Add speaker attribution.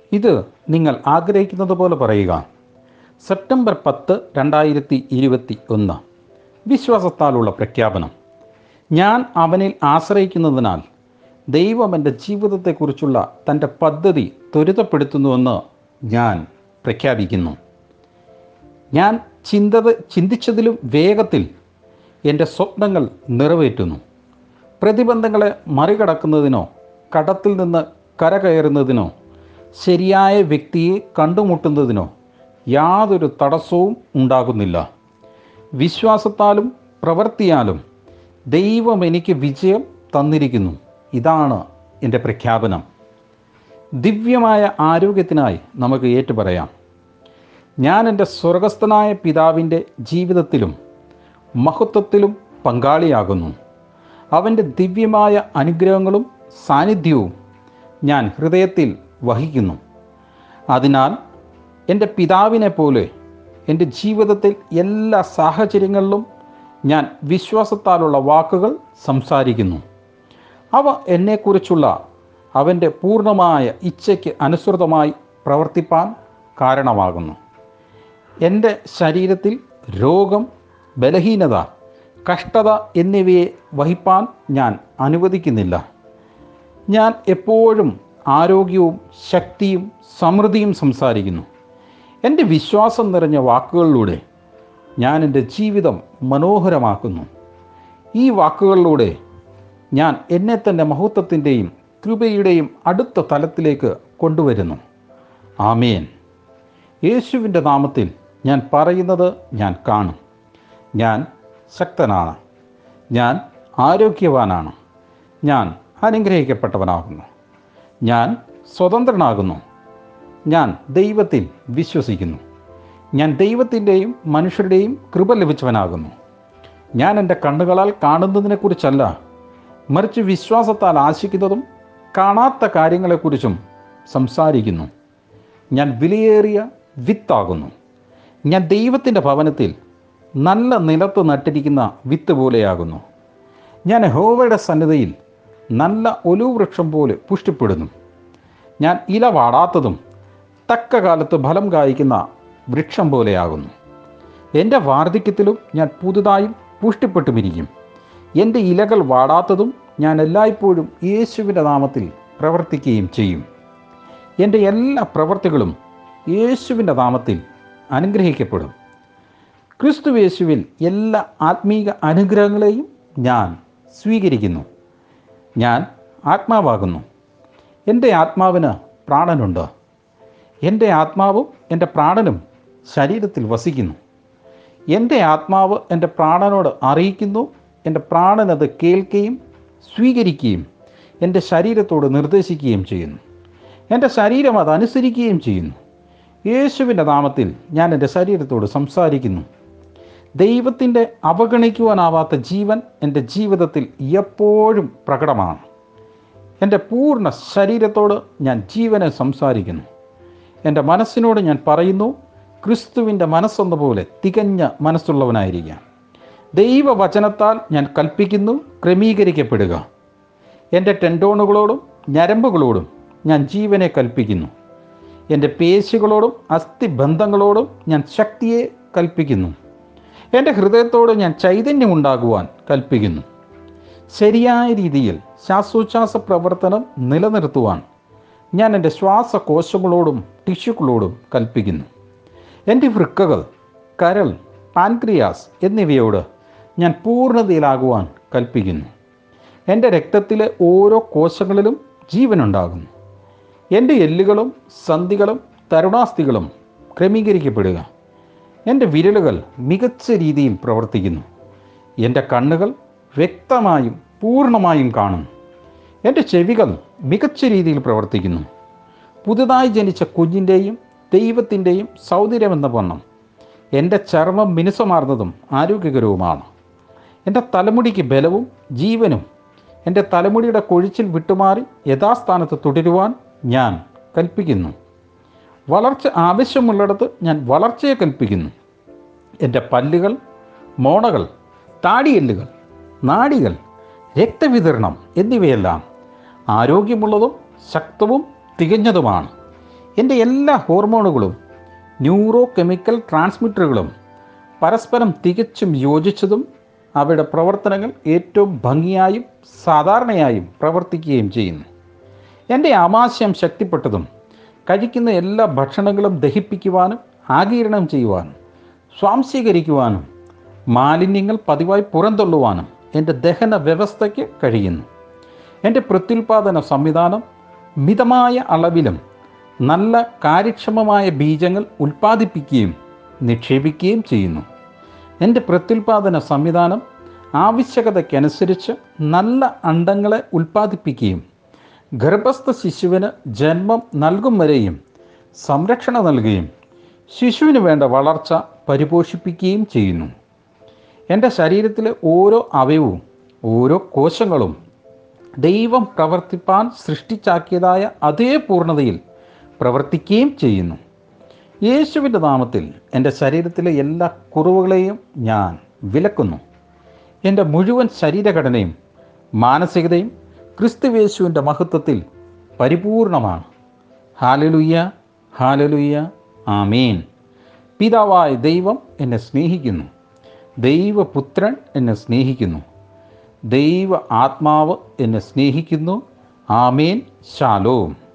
Speaker 1: ഇത് നിങ്ങൾ ആഗ്രഹിക്കുന്നത് പോലെ പറയുക സെപ്റ്റംബർ പത്ത് രണ്ടായിരത്തി ഇരുപത്തി ഒന്ന് വിശ്വാസത്താലുള്ള പ്രഖ്യാപനം ഞാൻ അവനിൽ ആശ്രയിക്കുന്നതിനാൽ ദൈവം എൻ്റെ ജീവിതത്തെക്കുറിച്ചുള്ള തൻ്റെ പദ്ധതി ത്വരിതപ്പെടുത്തുന്നുവെന്ന് ഞാൻ പ്രഖ്യാപിക്കുന്നു ഞാൻ ചിന്തത് ചിന്തിച്ചതിലും വേഗത്തിൽ എൻ്റെ സ്വപ്നങ്ങൾ നിറവേറ്റുന്നു പ്രതിബന്ധങ്ങളെ മറികടക്കുന്നതിനോ കടത്തിൽ നിന്ന് കരകയറുന്നതിനോ ശരിയായ വ്യക്തിയെ കണ്ടുമുട്ടുന്നതിനോ യാതൊരു തടസ്സവും ഉണ്ടാകുന്നില്ല വിശ്വാസത്താലും പ്രവൃത്തിയാലും ദൈവം എനിക്ക് വിജയം തന്നിരിക്കുന്നു ഇതാണ് എൻ്റെ പ്രഖ്യാപനം ദിവ്യമായ ആരോഗ്യത്തിനായി നമുക്ക് ഏറ്റുപറയാം ഞാൻ എൻ്റെ സ്വർഗസ്ഥനായ പിതാവിൻ്റെ ജീവിതത്തിലും മഹത്വത്തിലും പങ്കാളിയാകുന്നു അവൻ്റെ ദിവ്യമായ അനുഗ്രഹങ്ങളും സാന്നിധ്യവും ഞാൻ ഹൃദയത്തിൽ വഹിക്കുന്നു അതിനാൽ എൻ്റെ പിതാവിനെ പോലെ എൻ്റെ ജീവിതത്തിൽ എല്ലാ സാഹചര്യങ്ങളിലും ഞാൻ വിശ്വാസത്താലുള്ള വാക്കുകൾ സംസാരിക്കുന്നു അവ എന്നെക്കുറിച്ചുള്ള അവൻ്റെ പൂർണ്ണമായ ഇച്ഛയ്ക്ക് അനുസൃതമായി പ്രവർത്തിപ്പാൻ കാരണമാകുന്നു എൻ്റെ ശരീരത്തിൽ രോഗം ബലഹീനത കഷ്ടത എന്നിവയെ വഹിപ്പാൻ ഞാൻ അനുവദിക്കുന്നില്ല ഞാൻ എപ്പോഴും ആരോഗ്യവും ശക്തിയും സമൃദ്ധിയും സംസാരിക്കുന്നു എൻ്റെ വിശ്വാസം നിറഞ്ഞ വാക്കുകളിലൂടെ ഞാൻ എൻ്റെ ജീവിതം മനോഹരമാക്കുന്നു ഈ വാക്കുകളിലൂടെ ഞാൻ എന്നെ തന്നെ മഹത്വത്തിൻ്റെയും കൃപയുടെയും അടുത്ത തലത്തിലേക്ക് കൊണ്ടുവരുന്നു ആമേൻ യേശുവിൻ്റെ നാമത്തിൽ ഞാൻ പറയുന്നത് ഞാൻ കാണും ഞാൻ ശക്തനാണ് ഞാൻ ആരോഗ്യവാനാണ് ഞാൻ അനുഗ്രഹിക്കപ്പെട്ടവനാകുന്നു ഞാൻ സ്വതന്ത്രനാകുന്നു ഞാൻ ദൈവത്തിൽ വിശ്വസിക്കുന്നു ഞാൻ ദൈവത്തിൻ്റെയും മനുഷ്യരുടെയും കൃപ ലഭിച്ചവനാകുന്നു ഞാൻ എൻ്റെ കണ്ണുകളാൽ കാണുന്നതിനെക്കുറിച്ചല്ല മറിച്ച് വിശ്വാസത്താൽ ആശിക്കുന്നതും കാണാത്ത കാര്യങ്ങളെക്കുറിച്ചും സംസാരിക്കുന്നു ഞാൻ വിലയേറിയ വിത്താകുന്നു ഞാൻ ദൈവത്തിൻ്റെ ഭവനത്തിൽ നല്ല നിലത്ത് നട്ടിരിക്കുന്ന വിത്ത് പോലെയാകുന്നു ഞാൻ ഹോവയുടെ സന്നിധിയിൽ നല്ല ഒലുവൃക്ഷം പോലെ പുഷ്ടിപ്പെടുന്നു ഞാൻ ഇല വാടാത്തതും തക്ക കാലത്ത് ഫലം കായ്ക്കുന്ന വൃക്ഷം പോലെയാകുന്നു എൻ്റെ വാർദ്ധക്യത്തിലും ഞാൻ പുതുതായും പുഷ്ടിപ്പെട്ടുമിരിക്കും എൻ്റെ ഇലകൾ വാടാത്തതും ഞാൻ എല്ലായ്പ്പോഴും യേശുവിൻ്റെ നാമത്തിൽ പ്രവർത്തിക്കുകയും ചെയ്യും എൻ്റെ എല്ലാ പ്രവർത്തികളും യേശുവിൻ്റെ നാമത്തിൽ അനുഗ്രഹിക്കപ്പെടും ക്രിസ്തു യേശുവിൽ എല്ലാ ആത്മീക അനുഗ്രഹങ്ങളെയും ഞാൻ സ്വീകരിക്കുന്നു ഞാൻ ആത്മാവാകുന്നു എൻ്റെ ആത്മാവിന് പ്രാണനുണ്ട് എൻ്റെ ആത്മാവും എൻ്റെ പ്രാണനും ശരീരത്തിൽ വസിക്കുന്നു എൻ്റെ ആത്മാവ് എൻ്റെ പ്രാണനോട് അറിയിക്കുന്നു എൻ്റെ പ്രാണൻ അത് കേൾക്കുകയും സ്വീകരിക്കുകയും എൻ്റെ ശരീരത്തോട് നിർദ്ദേശിക്കുകയും ചെയ്യുന്നു എൻ്റെ ശരീരം അത് അനുസരിക്കുകയും ചെയ്യുന്നു യേശുവിൻ്റെ നാമത്തിൽ ഞാൻ എൻ്റെ ശരീരത്തോട് സംസാരിക്കുന്നു ദൈവത്തിൻ്റെ അവഗണിക്കുവാനാവാത്ത ജീവൻ എൻ്റെ ജീവിതത്തിൽ എപ്പോഴും പ്രകടമാണ് എൻ്റെ പൂർണ്ണ ശരീരത്തോട് ഞാൻ ജീവനെ സംസാരിക്കുന്നു എൻ്റെ മനസ്സിനോട് ഞാൻ പറയുന്നു ക്രിസ്തുവിൻ്റെ മനസ്സെന്ന പോലെ തികഞ്ഞ മനസ്സുള്ളവനായിരിക്കാം ദൈവവചനത്താൽ ഞാൻ കൽപ്പിക്കുന്നു ക്രമീകരിക്കപ്പെടുക എൻ്റെ ടെൻഡോണുകളോടും ഞരമ്പുകളോടും ഞാൻ ജീവനെ കൽപ്പിക്കുന്നു എൻ്റെ പേശികളോടും അസ്ഥിബന്ധങ്ങളോടും ഞാൻ ശക്തിയെ കൽപ്പിക്കുന്നു എൻ്റെ ഹൃദയത്തോട് ഞാൻ ചൈതന്യമുണ്ടാകുവാൻ കൽപ്പിക്കുന്നു ശരിയായ രീതിയിൽ ശ്വാസോച്ഛ്വാസ പ്രവർത്തനം നിലനിർത്തുവാൻ ഞാൻ എൻ്റെ ശ്വാസകോശങ്ങളോടും ടിഷ്യൂകളോടും കൽപ്പിക്കുന്നു എൻ്റെ വൃക്കകൾ കരൾ പാൻക്രിയാസ് എന്നിവയോട് ഞാൻ പൂർണ്ണതയിലാകുവാൻ കൽപ്പിക്കുന്നു എൻ്റെ രക്തത്തിലെ ഓരോ കോശങ്ങളിലും ജീവനുണ്ടാകുന്നു എൻ്റെ എല്ലുകളും സന്ധികളും തരുണാസ്ഥികളും ക്രമീകരിക്കപ്പെടുക എൻ്റെ വിരലുകൾ മികച്ച രീതിയിൽ പ്രവർത്തിക്കുന്നു എൻ്റെ കണ്ണുകൾ വ്യക്തമായും പൂർണ്ണമായും കാണുന്നു എൻ്റെ ചെവികൾ മികച്ച രീതിയിൽ പ്രവർത്തിക്കുന്നു പുതുതായി ജനിച്ച കുഞ്ഞിൻ്റെയും ദൈവത്തിൻ്റെയും സൗന്ദര്യമെന്ന വണ്ണം എൻ്റെ ചർമ്മം മിനുസമാർന്നതും ആരോഗ്യകരവുമാണ് എൻ്റെ തലമുടിക്ക് ബലവും ജീവനും എൻ്റെ തലമുടിയുടെ കൊഴിച്ചിൽ വിട്ടുമാറി യഥാസ്ഥാനത്ത് തുടരുവാൻ ഞാൻ കൽപ്പിക്കുന്നു വളർച്ച ആവശ്യമുള്ളിടത്ത് ഞാൻ വളർച്ചയെ കൽപ്പിക്കുന്നു എൻ്റെ പല്ലുകൾ മോണകൾ താടിയെല്ലുകൾ നാഡികൾ രക്തവിതരണം എന്നിവയെല്ലാം ആരോഗ്യമുള്ളതും ശക്തവും തികഞ്ഞതുമാണ് എൻ്റെ എല്ലാ ഹോർമോണുകളും ന്യൂറോ കെമിക്കൽ ട്രാൻസ്മിറ്ററുകളും പരസ്പരം തികച്ചും യോജിച്ചതും അവയുടെ പ്രവർത്തനങ്ങൾ ഏറ്റവും ഭംഗിയായും സാധാരണയായും പ്രവർത്തിക്കുകയും ചെയ്യുന്നു എൻ്റെ ആമാശയം ശക്തിപ്പെട്ടതും കഴിക്കുന്ന എല്ലാ ഭക്ഷണങ്ങളും ദഹിപ്പിക്കുവാനും ആഗീരണം ചെയ്യുവാനും സ്വാംശീകരിക്കുവാനും മാലിന്യങ്ങൾ പതിവായി പുറന്തള്ളുവാനും എൻ്റെ ദഹന വ്യവസ്ഥയ്ക്ക് കഴിയുന്നു എൻ്റെ പ്രത്യുൽപാദന സംവിധാനം മിതമായ അളവിലും നല്ല കാര്യക്ഷമമായ ബീജങ്ങൾ ഉൽപ്പാദിപ്പിക്കുകയും നിക്ഷേപിക്കുകയും ചെയ്യുന്നു എൻ്റെ പ്രത്യുൽപാദന സംവിധാനം ആവശ്യകതയ്ക്കനുസരിച്ച് നല്ല അണ്ടങ്ങളെ ഉൽപ്പാദിപ്പിക്കുകയും ഗർഭസ്ഥ ശിശുവിന് ജന്മം നൽകും വരെയും സംരക്ഷണം നൽകുകയും ശിശുവിന് വേണ്ട വളർച്ച പരിപോഷിപ്പിക്കുകയും ചെയ്യുന്നു എൻ്റെ ശരീരത്തിലെ ഓരോ അവയവവും ഓരോ കോശങ്ങളും ദൈവം പ്രവർത്തിപ്പാൻ സൃഷ്ടിച്ചാക്കിയതായ അതേ പൂർണ്ണതയിൽ പ്രവർത്തിക്കുകയും ചെയ്യുന്നു യേശുവിൻ്റെ നാമത്തിൽ എൻ്റെ ശരീരത്തിലെ എല്ലാ കുറവുകളെയും ഞാൻ വിലക്കുന്നു എൻ്റെ മുഴുവൻ ശരീരഘടനയും മാനസികതയും ക്രിസ്തുവേശുവിൻ്റെ മഹത്വത്തിൽ പരിപൂർണമാണ് ഹാലലുയ്യ ഹാലലുയ്യ ആമീൻ പിതാവായ ദൈവം എന്നെ സ്നേഹിക്കുന്നു ദൈവപുത്രൻ എന്നെ സ്നേഹിക്കുന്നു ദൈവ ആത്മാവ് എന്നെ സ്നേഹിക്കുന്നു ആമേൻ ശാലോം